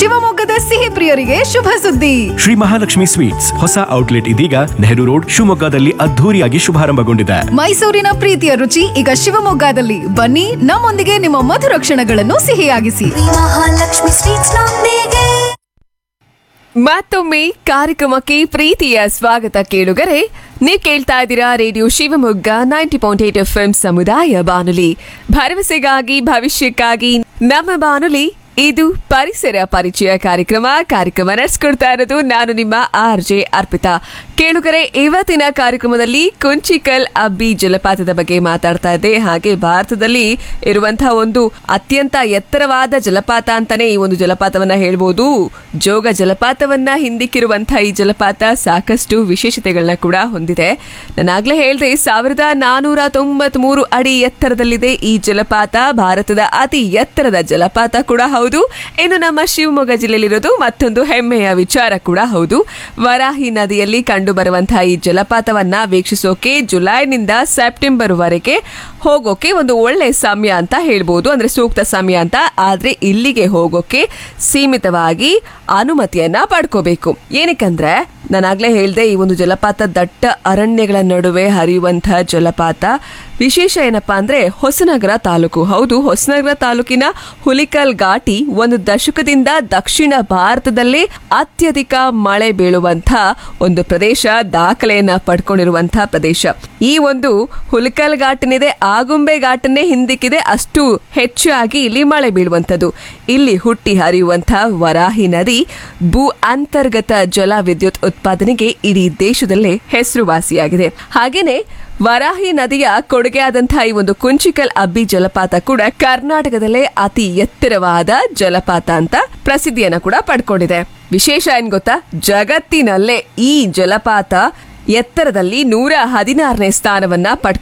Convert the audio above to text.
ಶಿವಮೊಗ್ಗದ ಸಿಹಿ ಪ್ರಿಯರಿಗೆ ಶುಭ ಸುದ್ದಿ ಶ್ರೀ ಮಹಾಲಕ್ಷ್ಮಿ ಸ್ವೀಟ್ಸ್ ಹೊಸ ಔಟ್ಲೆಟ್ ಇದೀಗ ನೆಹರು ರೋಡ್ ಶಿವಮೊಗ್ಗದಲ್ಲಿ ಅದ್ಧೂರಿಯಾಗಿ ಶುಭಾರಂಭಗೊಂಡಿದೆ ಮೈಸೂರಿನ ಪ್ರೀತಿಯ ರುಚಿ ಈಗ ಶಿವಮೊಗ್ಗದಲ್ಲಿ ಬನ್ನಿ ನಮ್ಮೊಂದಿಗೆ ನಿಮ್ಮ ಮಧುರ ಕ್ಷಣಗಳನ್ನು ಸಿಹಿಯಾಗಿಸಿ ಮಹಾಲಕ್ಷ್ಮಿ ಸ್ವೀಟ್ಸ್ ನೊಂದಿಗೆ ಮತ್ತೊಮ್ಮೆ ಕಾರ್ಯಕ್ರಮಕ್ಕೆ ಪ್ರೀತಿಯ ಸ್ವಾಗತ ಕೇಳುಗರೆ ನೀವು ಕೇಳ್ತಾ ಇದ್ದೀರಾ radio Shivamogga ninety point eight F M ಸಮುದಾಯ ಬಾನುಲಿ ಭರವಸೆಗಾಗಿ ಭವಿಷ್ಯಕ್ಕಾಗಿ ನಮ್ಮ ಬಾನುಲಿ ಇದು ಪರಿಸರ ಪರಿಚಯ ಕಾರ್ಯಕ್ರಮ ಕಾರ್ಯಕ್ರಮ ನಡೆಸ್ಕೊಡ್ತಾ ಇರೋದು ನಾನು ನಿಮ್ಮ ಆರ್ ಜೆ ಅರ್ಪಿತಾ ಕೇಳುಗರೆ ಇವತ್ತಿನ ಕಾರ್ಯಕ್ರಮದಲ್ಲಿ ಕುಂಚಿಕಲ್ ಅಬ್ಬಿ ಜಲಪಾತದ ಬಗ್ಗೆ ಮಾತಾಡ್ತಾ ಇದ್ದೆ ಹಾಗೆ ಭಾರತದಲ್ಲಿ ಇರುವಂತಹ ಒಂದು ಅತ್ಯಂತ ಎತ್ತರವಾದ ಜಲಪಾತ ಅಂತಾನೆ ಈ ಒಂದು ಜಲಪಾತವನ್ನ ಹೇಳ್ಬೋದು ಜೋಗ ಜಲಪಾತವನ್ನ ಹಿಂದಿಕ್ಕಿರುವಂತಹ ಈ ಜಲಪಾತ ಸಾಕಷ್ಟು ವಿಶೇಷತೆಗಳನ್ನ ಕೂಡ ಹೊಂದಿದೆ ನಾನಾಗ್ಲೇ ಹೇಳ್ದೆ ಸಾವಿರದ ನಾನೂರ ತೊಂಬತ್ ಮೂರು ಅಡಿ ಎತ್ತರದಲ್ಲಿದೆ ಈ ಜಲಪಾತ ಭಾರತದ ಅತಿ ಎತ್ತರದ ಜಲಪಾತ ಕೂಡ ಹೌದು ಇನ್ನು ನಮ್ಮ ಶಿವಮೊಗ್ಗ ಜಿಲ್ಲೆಯಲ್ಲಿರೋದು ಮತ್ತೊಂದು ಹೆಮ್ಮೆಯ ವಿಚಾರ ಕೂಡ ಹೌದು ವರಾಹಿ ನದಿಯಲ್ಲಿ ಕಂಡು ಬರುವಂತಹ ಈ ಜಲಪಾತವನ್ನ ವೀಕ್ಷಿಸೋಕೆ ಜುಲೈನಿಂದ ಸೆಪ್ಟೆಂಬರ್ ವರೆಗೆ ಹೋಗೋಕೆ ಒಂದು ಒಳ್ಳೆ ಸಮಯ ಅಂತ ಹೇಳ್ಬೋದು ಅಂದ್ರೆ ಸೂಕ್ತ ಸಮಯ ಅಂತ ಆದ್ರೆ ಇಲ್ಲಿಗೆ ಹೋಗೋಕೆ ಸೀಮಿತವಾಗಿ ಅನುಮತಿಯನ್ನ ಪಡ್ಕೋಬೇಕು ಏನಕ್ಕಂದ್ರೆ ನಾನಾಗ್ಲೇ ಹೇಳ್ದೆ ಈ ಒಂದು ಜಲಪಾತ ದಟ್ಟ ಅರಣ್ಯಗಳ ನಡುವೆ ಹರಿಯುವಂತಹ ಜಲಪಾತ ವಿಶೇಷ ಏನಪ್ಪಾ ಅಂದ್ರೆ ಹೊಸನಗರ ತಾಲೂಕು ಹೌದು ಹೊಸನಗರ ತಾಲೂಕಿನ ಹುಲಿಕಲ್ ಘಾಟಿ ಒಂದು ದಶಕದಿಂದ ದಕ್ಷಿಣ ಭಾರತದಲ್ಲೇ ಅತ್ಯಧಿಕ ಮಳೆ ಬೀಳುವಂತ ಒಂದು ಪ್ರದೇಶ ದಾಖಲೆಯನ್ನ ಪಡ್ಕೊಂಡಿರುವಂತಹ ಪ್ರದೇಶ ಈ ಒಂದು ಹುಲಿಕಲ್ ಘಾಟನಿದೆ ಆಗುಂಬೆ ಘಾಟನ್ನೇ ಹಿಂದಿಕ್ಕಿದೆ ಅಷ್ಟು ಹೆಚ್ಚಾಗಿ ಇಲ್ಲಿ ಮಳೆ ಬೀಳುವಂಥದ್ದು ಇಲ್ಲಿ ಹುಟ್ಟಿ ಹರಿಯುವಂತಹ ವರಾಹಿ ನದಿ ಭೂ ಅಂತರ್ಗತ ಜಲ ವಿದ್ಯುತ್ ಉತ್ಪಾದನೆಗೆ ಇಡೀ ದೇಶದಲ್ಲೇ ಹೆಸರುವಾಸಿಯಾಗಿದೆ ಹಾಗೇನೆ ವರಾಹಿ ನದಿಯ ಕೊಡುಗೆಯಾದಂತಹ ಈ ಒಂದು ಕುಂಚಿಕಲ್ ಅಬ್ಬಿ ಜಲಪಾತ ಕೂಡ ಕರ್ನಾಟಕದಲ್ಲೇ ಅತಿ ಎತ್ತರವಾದ ಜಲಪಾತ ಅಂತ ಪ್ರಸಿದ್ಧಿಯನ್ನ ಕೂಡ ಪಡ್ಕೊಂಡಿದೆ ವಿಶೇಷ ಏನ್ ಗೊತ್ತಾ ಜಗತ್ತಿನಲ್ಲೇ ಈ ಜಲಪಾತ ಎತ್ತರದಲ್ಲಿ ನೂರ ಹದಿನಾರನೇ ಸ್ಥಾನವನ್ನ ಪಡ್ಕೊಂಡಿದೆ